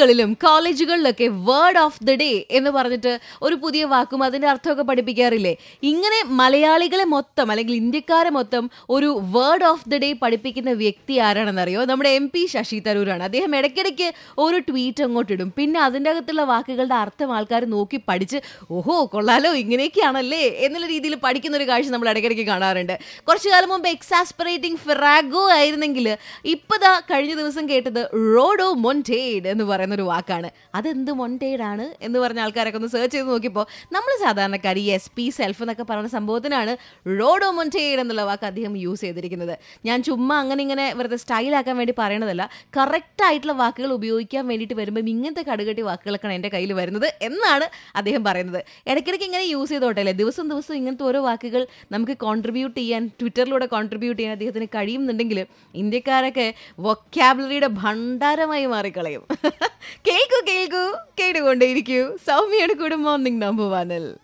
സ്കൂളുകളിലും കോളേജുകളിലൊക്കെ word of the day എന്ന് പറഞ്ഞിട്ട് ഒരു പുതിയ വാക്കും അതിന്റെ അർത്ഥമൊക്കെ പഠിപ്പിക്കാറില്ലേ ഇങ്ങനെ മലയാളികളെ മൊത്തം അല്ലെങ്കിൽ ഇന്ത്യക്കാരെ മൊത്തം ഒരു വേർഡ് ഓഫ് ദി ഡേ പഠിപ്പിക്കുന്ന വ്യക്തി ആരാണെന്നറിയോ നമ്മുടെ എം പി ശശി തരൂരാണ് അദ്ദേഹം ഇടയ്ക്കിടയ്ക്ക് ഒരു ട്വീറ്റ് അങ്ങോട്ട് ഇടും പിന്നെ അതിൻ്റെ അകത്തുള്ള വാക്കുകളുടെ അർത്ഥം ആൾക്കാർ നോക്കി പഠിച്ച് ഓഹോ കൊള്ളാലോ ഇങ്ങനെയൊക്കെയാണല്ലേ എന്നുള്ള രീതിയിൽ പഠിക്കുന്ന ഒരു കാഴ്ച നമ്മൾ ഇടയ്ക്കിടയ്ക്ക് കാണാറുണ്ട് കുറച്ചു കാലം മുമ്പ് എക്സാസ്പറേറ്റിംഗ് ഫിറാഗോ ആയിരുന്നെങ്കിൽ ഇപ്പതാ കഴിഞ്ഞ ദിവസം കേട്ടത് റോഡോ മൊൻറ്റേഡ് എന്ന് പറയുന്ന ഒരു വാക്കാണ് അതെന്ത് മൊൻറ്റേഡ് ആണ് എന്ന് പറഞ്ഞ ആൾക്കാരൊക്കെ ഒന്ന് സെർച്ച് ചെയ്ത് നോക്കിയപ്പോൾ നമ്മൾ സാധാരണക്കാർ ഈ എസ് പി സെൽഫ് എന്നൊക്കെ പറയുന്ന സംഭവത്തിനാണ് റോഡോ മൊൻറ്റേഡ് എന്നുള്ള വാക്ക് അദ്ദേഹം യൂസ് ചെയ്തിരിക്കുന്നത് ഞാൻ ചുമ്മാ അങ്ങനെ ഇങ്ങനെ വെറുതെ സ്റ്റൈലാക്കാൻ വേണ്ടി പറയണതല്ല കറക്റ്റ് ആയിട്ടുള്ള വാക്കുകൾ ഉപയോഗിക്കാൻ വേണ്ടിയിട്ട് വരുമ്പോൾ ഇങ്ങനത്തെ കടുകട്ടി വാക്കുകളൊക്കെയാണ് എൻ്റെ കയ്യിൽ വരുന്നത് എന്നാണ് അദ്ദേഹം പറയുന്നത് ഇടയ്ക്കിടയ്ക്ക് ഇങ്ങനെ യൂസ് ചെയ്തോട്ടെ അല്ലേ ദിവസം ദിവസം ഇങ്ങനത്തെ ഓരോ വാക്കുകൾ നമുക്ക് കോൺട്രിബ്യൂട്ട് ചെയ്യാൻ ട്വിറ്ററിലൂടെ കോൺട്രിബ്യൂട്ട് ചെയ്യാൻ അദ്ദേഹത്തിന് കഴിയുന്നുണ്ടെങ്കിൽ ഇന്ത്യക്കാരൊക്കെ വൊക്കാബുലറിയുടെ ഭണ്ഡാരമായി മാറിക്കളയും കേൾക്കൂ കേൾക്കൂ കേട്ടുകൊണ്ടേയിരിക്കൂ സൗമ്യയുടെ കൂടെ മോർണിംഗ് നമ്പർ വനിൽ